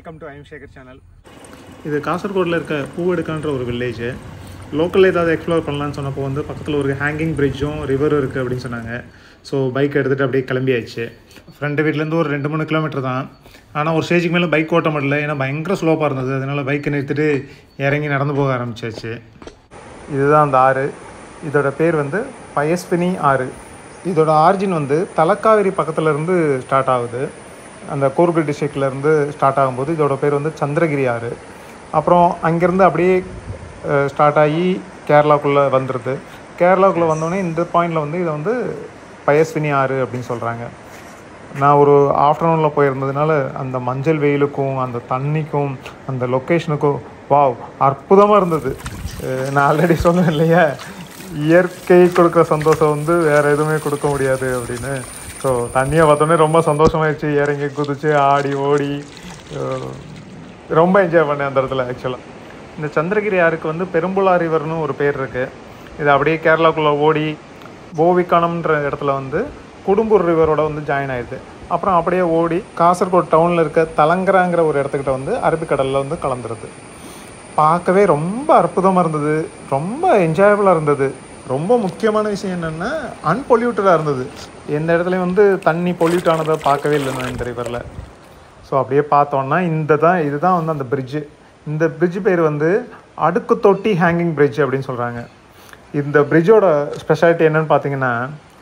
welcome to I'm Sekar channel இது காசர்கோடில் இருக்க பூவெடுக்கான்ற ஒரு வில்லேஜ் லோக்கலில் ஏதாவது எக்ஸ்ப்ளோர் பண்ணலான்னு சொன்னப்போ வந்து பக்கத்தில் ஒரு ஹேங்கிங் பிரிட்ஜும் ரிவரும் இருக்குது அப்படின்னு சொன்னாங்க ஸோ பைக் எடுத்துகிட்டு அப்படியே கிளம்பியாச்சு ஃப்ரெண்டு வீட்டிலேருந்து ஒரு ரெண்டு மூணு கிலோமீட்டர் தான் ஆனால் ஒரு ஸ்டேஜுக்கு மேலே பைக் ஓட்ட முடியல ஏன்னா பயங்கர ஸ்லோப்பாக இருந்தது அதனால் பைக்கை நிறுத்திட்டு இறங்கி நடந்து போக ஆரம்பிச்சாச்சு இதுதான் அந்த ஆறு இதோட பேர் வந்து பயஸ்வினி ஆறு இதோட ஆரிஜின் வந்து தலக்காவேரி பக்கத்துல இருந்து ஸ்டார்ட் ஆகுது அந்த கூர்கு டிஸ்ட்ரிக்ட்ல இருந்து ஸ்டார்ட் ஆகும்போது இதோட பேர் வந்து சந்திரகிரி ஆறு அப்புறம் அங்கேருந்து அப்படியே ஸ்டார்ட் ஆகி கேரளாக்குள்ளே வந்துடுது கேரளாக்குள்ளே வந்தோடனே இந்த பாயிண்டில் வந்து இதை வந்து பயஸ்வினி ஆறு அப்படின்னு சொல்கிறாங்க நான் ஒரு ஆஃப்டர்நூனில் போயிருந்ததுனால அந்த மஞ்சள் வெயிலுக்கும் அந்த தண்ணிக்கும் அந்த லொக்கேஷனுக்கும் வாவ் அற்புதமாக இருந்தது அஹ் நான் ஆல்ரெடி சொன்னேன் இல்லையா இயற்கை கொடுக்குற சந்தோஷம் வந்து வேறு எதுவுமே கொடுக்க முடியாது அப்படின்னு ஸோ தண்ணியை பார்த்தோன்னே ரொம்ப சந்தோஷமாயிடுச்சு இறங்கி குதிச்சு ஆடி ஓடி அஹ் ரொம்ப என்ஜாய் பண்ணேன் அந்த இடத்துல ஆக்சுவலாக இந்த சந்திரகிரி ஆறுக்கு வந்து பெரும்புலா ரிவர்னு ஒரு பேர் இருக்குது இது அப்படியே கேரளாக்குள்ளே ஓடி போவிக்கானம்ன்ற இடத்துல வந்து குடும்பூர் ரிவரோட வந்து ஜாயின் ஆயிடுது அப்புறம் அப்படியே ஓடி காசர்கோட் டவுனில் இருக்க தலங்கராங்கிற ஒரு இடத்துக்கிட்ட வந்து அரபிக்கடலில் வந்து கலந்துருது பார்க்கவே ரொம்ப அற்புதமாக இருந்தது ரொம்ப என்ஜாயபுளாக இருந்தது ரொம்ப முக்கியமான விஷயம் என்னென்னா அன்பொல்யூட்டடாக இருந்தது எந்த இடத்துலையும் வந்து தண்ணி பொல்யூட் ஆனதை பார்க்கவே இல்லை நான் இந்த ரிவரில் ஸோ அப்படியே பார்த்தோன்னா இந்த தான் இதுதான் வந்து அந்த பிரிட்ஜு இந்த பிரிட்ஜ் பேர் வந்து அடுக்கு தொட்டி ஹேங்கிங் பிரிட்ஜ் அப்படின்னு சொல்கிறாங்க இந்த பிரிட்ஜோட ஸ்பெஷாலிட்டி என்னன்னு பார்த்தீங்கன்னா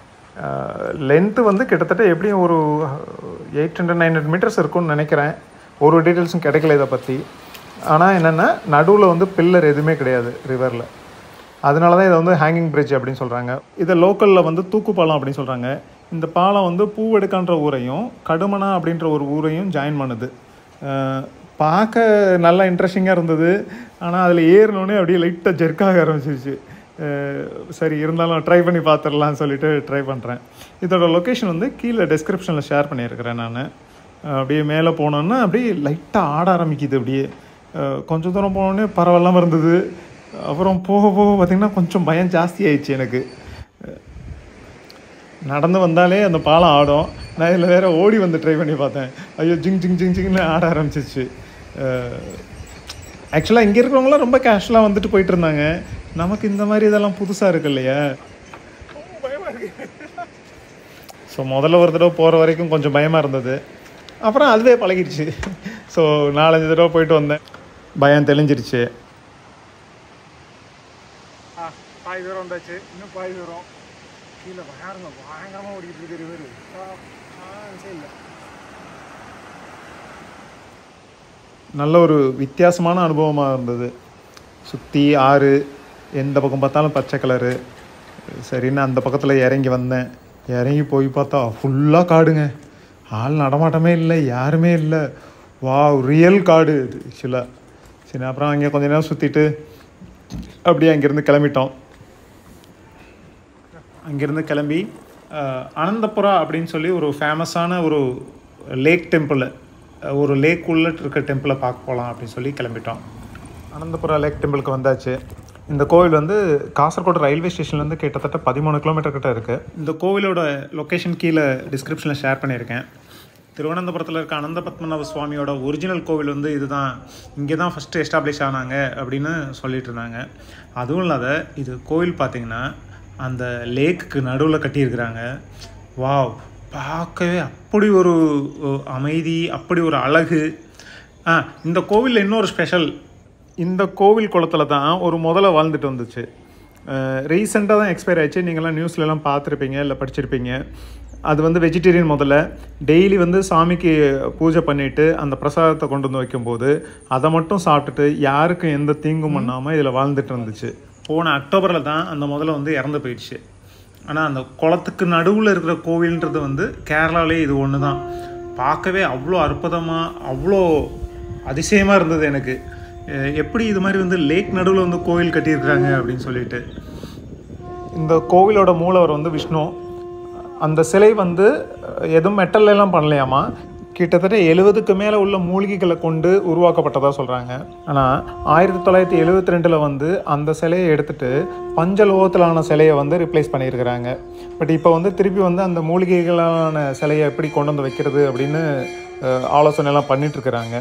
லென்த்து வந்து கிட்டத்தட்ட எப்படியும் ஒரு eight hundred nine hundred meters இருக்கும்னு நினைக்கிறேன் ஒரு டீட்டெயில்ஸும் கிடைக்கல இதை பற்றி ஆனால் என்னென்னா நடுவில் வந்து பில்லர் எதுவுமே கிடையாது ரிவரில் அதனால தான் இதை வந்து ஹேங்கிங் பிரிட்ஜ் அப்படின்னு சொல்கிறாங்க இதை லோக்கலில் வந்து தூக்கு பாலம் அப்படின்னு சொல்கிறாங்க இந்த பாலம் வந்து பூவெடுக்கான்ற ஊரையும் கடுமனா அப்படின்ற ஒரு ஊரையும் ஜாயின் பண்ணுது அஹ் பார்க்க நல்லா இன்ட்ரெஸ்டிங்காக இருந்தது ஆனால் அதில் ஏறினோடனே அப்படியே லைட்டாக ஜெர்க்காக ஆரம்பிச்சிருச்சு அஹ் சரி இருந்தாலும் ட்ரை பண்ணி பார்த்துடலாம்னு சொல்லிட்டு ட்ரை பண்ணுறேன் இதோட லொக்கேஷன் வந்து கீழே டிஸ்கிரிப்ஷனில் ஷேர் பண்ணியிருக்கிறேன் நான் அப்படியே மேலே போனோன்னா அப்படியே லைட்டாக ஆட ஆரம்பிக்குது அப்படியே அஹ் கொஞ்சம் தூரம் போனோடனே பரவாயில்லாமல் இருந்தது அப்புறம் போக போக பார்த்திங்கன்னா கொஞ்சம் பயம் ஜாஸ்தி ஆயிடுச்சு எனக்கு நடந்து வந்தாலே அந்த பாலம் ஆடும் நான் இதில் வேற ஓடி வந்து ட்ரை பண்ணி பார்த்தேன் ஐயோ ஜிங் ஜிங் ஜிங் ஜிங்னு ஆட ஆரம்பிச்சிச்சு ஆக்சுவலாக இங்கே இருக்கிறவங்களாம் ரொம்ப கேஷுவலாக வந்துட்டு போயிட்டு இருந்தாங்க நமக்கு இந்த மாதிரி இதெல்லாம் புதுசாக இருக்கு இல்லையா ஸோ முதல்ல ஒரு தடவை போகிற வரைக்கும் கொஞ்சம் பயமாக இருந்தது அப்புறம் அதுவே பழகிடுச்சு ஸோ நாலஞ்சு தடவை போயிட்டு வந்தேன் பயம் தெளிஞ்சிருச்சு ஆ பாய் தூரம் வந்தாச்சு இன்னும் பாய் தூரம் கீழே பாருங்க பயங்கரமாக ஓடிக்கிட்டு இருக்கு ரிவர் இல்லை நல்ல ஒரு வித்தியாசமான அனுபவமாக இருந்தது சுற்றி ஆறு எந்த பக்கம் பார்த்தாலும் பச்சை கலரு சரின்னு அந்த பக்கத்தில் இறங்கி வந்தேன் இறங்கி போய் பார்த்தா ஃபுல்லாக காடுங்க ஆள் நடமாட்டமே இல்லை யாருமே இல்லை வா ரியல் காடு இது ஆக்சுவலாக சரி அப்புறம் அங்கே கொஞ்ச நேரம் சுற்றிட்டு அப்படியே அங்கேருந்து கிளம்பிட்டோம் அங்கேருந்து கிளம்பி அஹ், அனந்தபுரா அப்படின்னு சொல்லி ஒரு ஃபேமஸான ஒரு லேக் டெம்பிள் ஒரு லேக் உள்ள இருக்க டெம்பிளை பார்க்க போகலாம் அப்படின்னு சொல்லி கிளம்பிட்டோம் அனந்தபுரா லேக் டெம்பிளுக்கு வந்தாச்சு இந்த கோவில் வந்து காசர்கோடு ரயில்வே ஸ்டேஷன்லேருந்து கிட்டத்தட்ட பதிமூணு கிலோமீட்டர் கிட்ட இருக்குது இந்த கோவிலோட லொக்கேஷன் கீழே டிஸ்கிரிப்ஷனில் ஷேர் பண்ணியிருக்கேன் திருவனந்தபுரத்தில் இருக்க அனந்த பத்மநாப சுவாமியோட ஒரிஜினல் கோவில் வந்து இதுதான் இங்கே தான் ஃபஸ்ட்டு எஸ்டாப்ளிஷ் ஆனாங்க அப்படின்னு சொல்லிட்டு இருந்தாங்க அதுவும் இல்லாத இது கோவில் பார்த்தீங்கன்னா அந்த லேக்குக்கு நடுவில் கட்டியிருக்கிறாங்க வாவ் பார்க்கவே அப்படி ஒரு அஹ், அமைதி அப்படி ஒரு அழகு ஆ இந்த கோவிலில் இன்னொரு ஸ்பெஷல் இந்த கோவில் குளத்தில் தான் ஒரு முதல்ல வாழ்ந்துட்டு வந்துச்சு ரீசெண்டாக தான் எக்ஸ்பயர் ஆயிடுச்சு நீங்களாம் நியூஸ்லலாம் பார்த்துருப்பீங்க இல்லை படிச்சிருப்பீங்க அது வந்து வெஜிடேரியன் முதல்ல டெய்லி வந்து சாமிக்கு பூஜை பண்ணிட்டு அந்த பிரசாதத்தை கொண்டு வந்து வைக்கும்போது அதை மட்டும் சாப்பிட்டுட்டு யாருக்கும் எந்த தீங்கும் பண்ணாமல் இதில் வாழ்ந்துட்டு இருந்துச்சு போன அக்டோபரில் தான் அந்த முதல்ல வந்து இறந்து போயிடுச்சு ஆனால் அந்த குளத்துக்கு நடுவில் இருக்கிற கோவில்ன்றது வந்து கேரளாவிலே இது ஒன்று தான் பார்க்கவே அவ்வளோ அற்புதமாக அவ்வளோ அதிசயமாக இருந்தது எனக்கு அஹ் எப்படி இது மாதிரி வந்து லேக் நடுவில் வந்து கோவில் கட்டியிருக்கிறாங்க அப்படின்னு சொல்லிட்டு இந்த கோவிலோட மூலவர் வந்து விஷ்ணு அந்த சிலை வந்து அஹ், எதுவும் metal எல்லாம் பண்ணலையாமா கிட்டத்தட்ட எழுபதுக்கு மேலே உள்ள மூலிகைகளை கொண்டு உருவாக்கப்பட்டதாக சொல்கிறாங்க ஆனால் ஆயிரத்தி தொள்ளாயிரத்தி எழுபத்தி ரெண்டில் வந்து அந்த சிலையை எடுத்துட்டு பஞ்சலோகத்திலான சிலையை வந்து ரிப்ளேஸ் பண்ணியிருக்கிறாங்க பட் இப்போ வந்து திருப்பி வந்து அந்த மூலிகைகளான சிலையை எப்படி கொண்டு வந்து வைக்கிறது அப்படின்னு அஹ், ஆலோசனை எல்லாம் பண்ணிட்டு இருக்கிறாங்க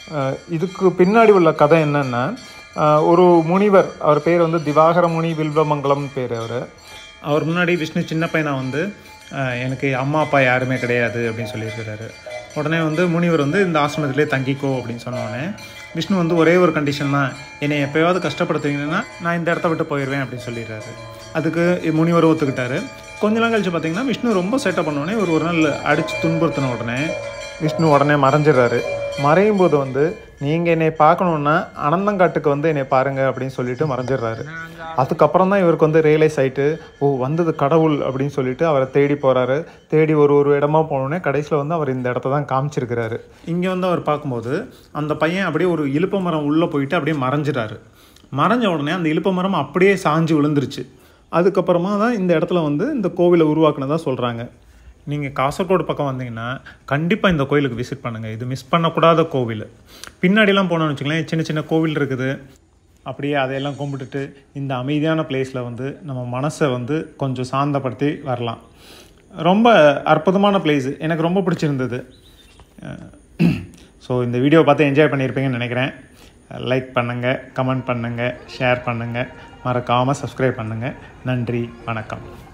அஹ் இதுக்கு பின்னாடி உள்ள கதை என்னன்னா அஹ் ஒரு முனிவர் அவர் பேர் வந்து திவாகர முனி வில்வமங்கலம் பேர் அவர் அவர் முன்னாடி விஷ்ணு சின்ன பையனா வந்து அஹ் எனக்கு அம்மா அப்பா யாருமே கிடையாது அப்படின்னு சொல்லியிருக்கிறாரு உடனே வந்து முனிவர் வந்து இந்த ஆசிரமத்திலே தங்கிக்கோ அப்படின்னு சொன்னோடனே விஷ்ணு வந்து ஒரே ஒரு கண்டிஷன் தான் என்னை எப்போயாவது கஷ்டப்படுத்துவீங்கன்னா நான் இந்த இடத்த விட்டு போயிடுவேன் அப்படின்னு சொல்லிடுறாரு அதுக்கு முனிவர் ஒத்துக்கிட்டாரு கொஞ்ச நாள் கழிச்சு பார்த்தீங்கன்னா விஷ்ணு ரொம்ப சேட்டை பண்ணோடனே ஒரு ஒரு நாள் அடித்து துன்புறுத்தின உடனே விஷ்ணு உடனே மறைஞ்சிடுறாரு மறையும் போது வந்து நீங்கள் என்னை பார்க்கணுன்னா அனந்தங்காட்டுக்கு வந்து என்னை பாருங்க அப்படின்னு சொல்லிட்டு மறைஞ்சிடுறாரு அதுக்கப்புறம் தான் இவருக்கு வந்து ரியலைஸ் ஆயிட்டு ஓ வந்தது கடவுள் அப்படின்னு சொல்லிட்டு அவரை தேடி போகிறாரு தேடி ஒரு ஒரு இடமா போனோடனே கடைசியில் வந்து அவர் இந்த இடத்த தான் காமிச்சிருக்கிறாரு இங்கே வந்து அவர் பார்க்கும்போது அந்த பையன் அப்படியே ஒரு இலுப்ப மரம் உள்ளே போயிட்டு அப்படியே மறைஞ்சிட்டாரு மறைஞ்ச உடனே அந்த இலுப்ப மரம் அப்படியே சாஞ்சு விழுந்துருச்சு அதுக்கப்புறமா தான் இந்த இடத்துல வந்து இந்த கோவிலை உருவாக்குனதா சொல்கிறாங்க நீங்கள் காசர்கோடு பக்கம் வந்தீங்கன்னா கண்டிப்பாக இந்த கோயிலுக்கு விசிட் பண்ணுங்கள் இது மிஸ் பண்ணக்கூடாத கோவில் பின்னாடிலாம் போனோம்னு வச்சுங்களேன் சின்ன சின்ன கோவில் இருக்குது அப்படியே அதையெல்லாம் கும்பிட்டுட்டு இந்த அமைதியான பிளேஸில் வந்து நம்ம மனசை வந்து கொஞ்சம் சாந்தப்படுத்தி வரலாம் ரொம்ப அற்புதமான பிளேஸ் எனக்கு ரொம்ப பிடிச்சிருந்தது ஸோ இந்த வீடியோ பார்த்து என்ஜாய் பண்ணியிருப்பீங்கன்னு நினைக்கிறேன் லைக் பண்ணுங்கள் கமெண்ட் பண்ணுங்கள் ஷேர் பண்ணுங்கள் மறக்காமல் சப்ஸ்கிரைப் பண்ணுங்கள் நன்றி வணக்கம்